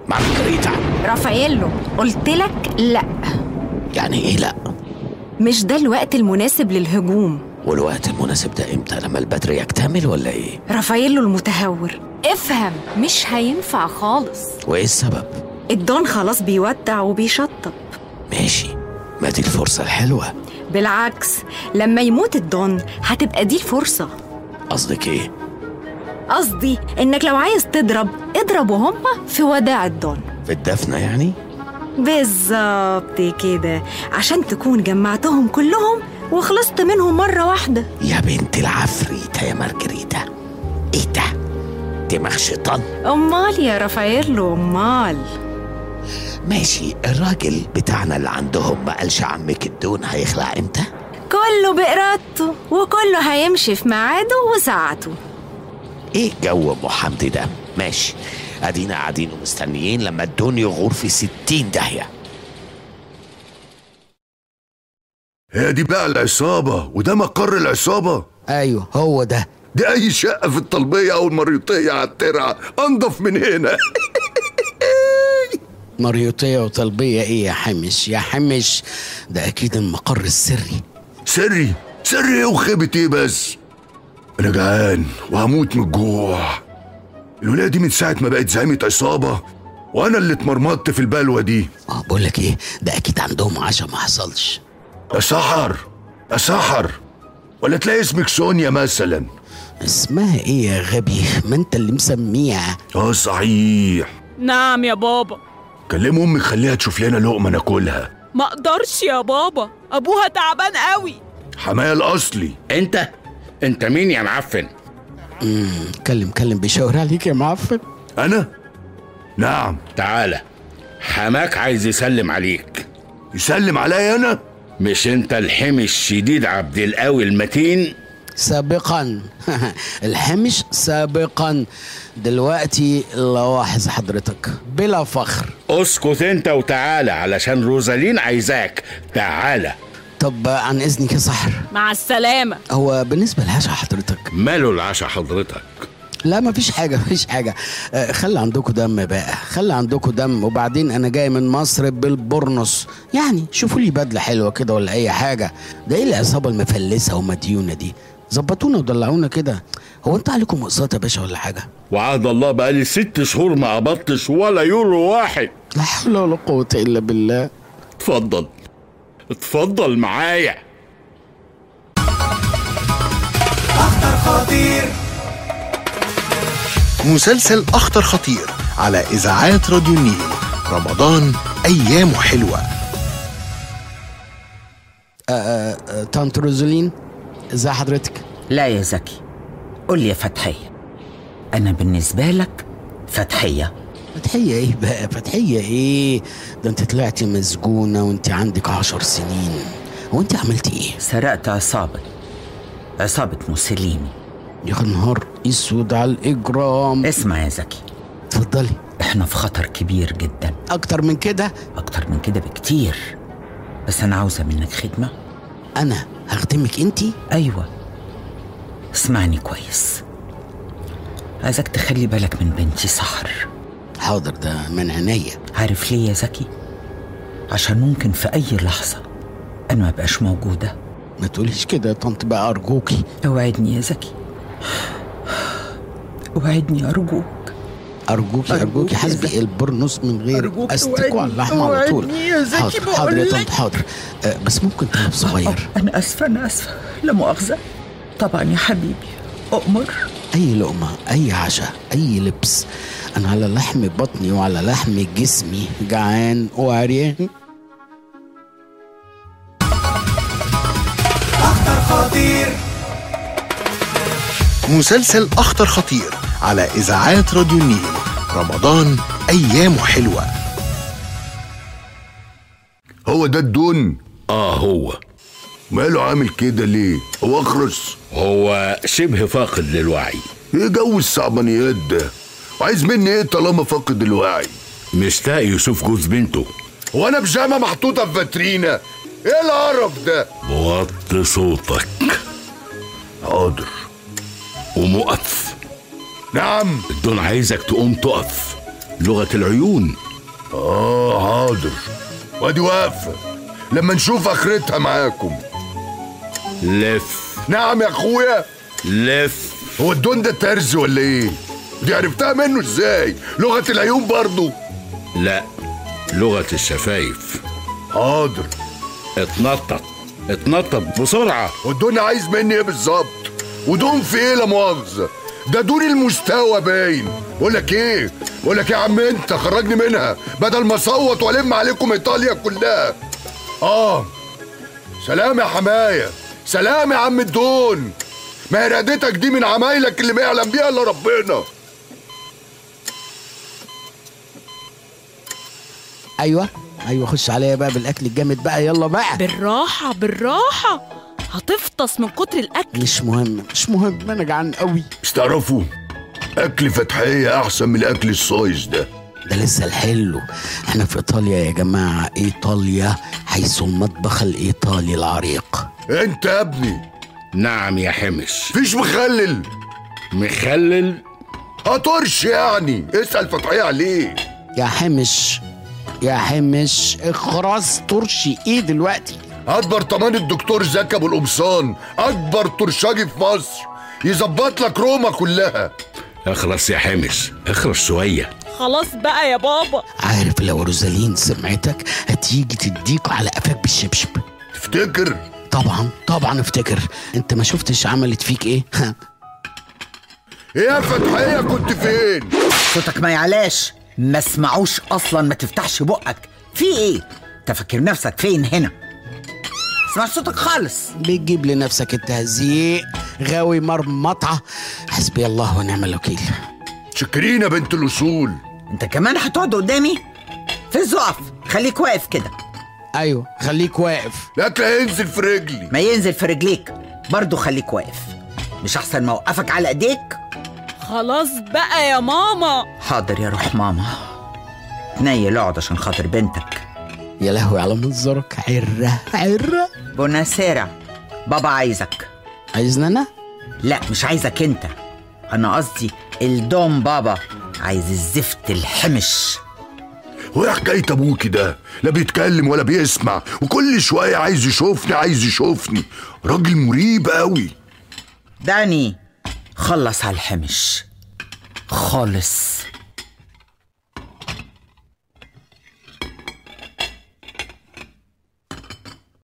مارجريتا رافاييلو قلت لك لا يعني ايه لا مش ده الوقت المناسب للهجوم والوقت المناسب ده امتى لما البدر يكتمل ولا ايه رافاييلو المتهور افهم مش هينفع خالص وايه السبب الدون خلاص بيودع وبيشطب ماشي ما دي الفرصة الحلوة بالعكس لما يموت الدون هتبقى دي الفرصة قصدك ايه قصدي انك لو عايز تضرب اضرب وهم في وداع الدون في الدفنة يعني بالظبط كده عشان تكون جمعتهم كلهم وخلصت منهم مرة واحدة يا بنت العفريتة يا مارجريتا ايه ده دماغ شيطان أمال يا رافاييلو أمال ماشي الراجل بتاعنا اللي عندهم ما قالش عمك الدون هيخلع امتى كله بإرادته وكله هيمشي في ميعاده وساعته ايه جو ام حمدي ده ماشي ادينا قاعدين ومستنيين لما الدون يغور في ستين داهية هي دي بقى العصابة وده مقر العصابة ايوه هو ده دي أي شقة في الطلبية أو المريوطية على الترعة أنضف من هنا مريوطية وطلبية ايه يا حمش يا حمش ده اكيد المقر السري سري سري إيه وخيبة إيه بس أنا جعان وهموت من الجوع الولاية دي من ساعة ما بقت زعيمة عصابة وأنا اللي اتمرمطت في البلوة دي اه بقول لك ايه ده اكيد عندهم عشاء ما حصلش يا سحر يا سحر ولا تلاقي اسمك سونيا مثلا اسمها ايه يا غبي ما انت اللي مسميها اه صحيح نعم يا بابا كلم امك خليها تشوف لنا لقمه ناكلها ما اقدرش يا بابا ابوها تعبان قوي حماية الاصلي انت انت مين يا معفن كلم كلم بيشاور عليك يا معفن انا نعم تعالى حماك عايز يسلم عليك يسلم عليا انا مش انت الحمي الشديد عبد القوي المتين سابقا الحمش سابقا دلوقتي لاحظ حضرتك بلا فخر اسكت انت وتعالى علشان روزالين عايزاك تعالى طب عن اذنك يا سحر مع السلامة هو بالنسبه للعشاء حضرتك ماله العشاء حضرتك لا مفيش حاجة مفيش حاجة آه، خلي عندكم دم بقى خلي عندكم دم وبعدين أنا جاي من مصر بالبرنس يعني شوفوا لي بدلة حلوة كده ولا أي حاجة ده إيه العصابة المفلسة ومديونة دي ظبطونا ودلعونا كده هو أنت عليكم اقساط يا باشا ولا حاجة وعد الله بقالي ست شهور ما قبضتش ولا يورو واحد لا حول ولا قوة إلا بالله اتفضل اتفضل معايا مسلسل أخطر خطير على إذاعات راديو النيل رمضان أيامه حلوة آه، طنط روزولين ازي حضرتك لا يا زكي قول لي يا فتحية أنا بالنسبة لك فتحية فتحية ايه بقى فتحية ايه ده انت طلعتي مسجونة وانت عندك عشر سنين هو انت عملتي ايه سرقت عصابة عصابة موسوليني يا نهار اسود على الاجرام اسمع يا زكي اتفضلي احنا في خطر كبير جدا اكتر من كده أكتر من كده بكتير بس أنا عاوزة منك خدمة انا هخدمك انت أيوة اسمعني كويس عايزك تخلي بالك من بنتي سحر حاضر ده من عينيا عارف ليه يا زكي عشان ممكن في أي لحظة أنا ما بقاش موجودة ما تقوليش كده يا طنط بقى ارجوكي اوعدني يا زكي اوعدني أرجوك ارجوكي أرجوك ارجوكي يا حسبي زكي. البرنس من غير أرجوك استك اوعدني، على اللحمه على طول اوعدني يا زكي حاضر حاضر يا بقول طنط لك. حاضر آه، بس ممكن طلب صغير أنا آسفة أنا آسفة لا مؤاخذة طبعا يا حبيبي أؤمر اي لقمه اي عشاء اي لبس انا على لحم بطني وعلى لحم جسمي جعان وعريان مسلسل أخطر خطير على إذاعات راديو النيل رمضان أيامه حلوة هو ده الدون اه هو ماله عامل كده ليه هو اخرس هو شبه فاقد للوعي ايه جو الصعبانيات ده وعايز مني ايه طالما فاقد الوعي مشتاق يشوف جوز بنته هو انا بيجامه محطوطه في فاترينا ايه القرف ده وطي صوتك حاضر ومقف نعم الدون عايزك تقوم تقف لغة العيون اه حاضر وادي واقفة لما نشوف اخرتها معاكم لف نعم يا اخويا لف هو الدون ده ترز ولا ايه دي عرفتها منه ازاي لغة العيون برضو لا لغة الشفايف حاضر اتنطط اتنطط بسرعة والدون عايز مني ايه بالظبط ودون في ايه لا مؤاخذة ده دون المستوى باين بقول لك ايه بقول لك يا عم انت خرجني منها بدل ما اصوت والم عليكم ايطاليا كلها اه سلام يا حمايه سلام يا عم الدون ما ارادتك دي من عمايلك اللي ما يعلم بيها الا ربنا ايوه ايوه خش عليا بقى بالاكل الجامد بقى يلا بقى بالراحة بالراحة هتفطس من كتر الأكل مش مهم مش مهم انا جعان قوي بس تعرفوا اكل فتحيه احسن من الاكل الصايص ده ده لسه الحلو احنا في ايطاليا يا جماعه ايطاليا حيث المطبخ الايطالي العريق انت يا ابني نعم يا حمش فيش مخلل مخلل هطرش يعني اسال فتحيه عليه يا حمش يا حمش اخرس ترشي ايه دلوقتي هات برطمان الدكتور زكي ابو القمصان اكبر ترشاجي في مصر يظبط لك روما كلها اخرس يا حمش اخرس شوية خلاص بقى يا بابا عارف لو روزالين سمعتك هتيجي تديك على قفاك بالشبشب تفتكر طبعا طبعا افتكر انت ما شفتش عملت فيك ايه ايه يا فتحيه كنت فين صوتك ما يعلاش ما اسمعوش اصلا ما تفتحش بقك في ايه انت فاكر نفسك فين هنا اسمع صوتك خالص بتجيب لنفسك التهزيق غاوي مرمطعه حسبي الله ونعم الوكيل شكرين يا بنت الاصول انت كمان هتقعد قدامي فز اقف خليك واقف كده ايوه خليك واقف الاكل هينزل في رجلي ما ينزل في رجليك برضه خليك واقف مش احسن ما اوقفك على ايديك خلاص بقى يا ماما حاضر يا روح ماما نيل اقعد عشان خاطر بنتك يا لهوي على منظرك عره عره بوناسيرا بابا عايزك عايزنا انا لا مش عايزك انت انا قصدي الدوم بابا عايز الزفت الحمش هو ايه حكايه ابوكي ده لا بيتكلم ولا بيسمع وكل شويه عايز يشوفني عايز يشوفني راجل مريب قوي داني خلص على الحمش خالص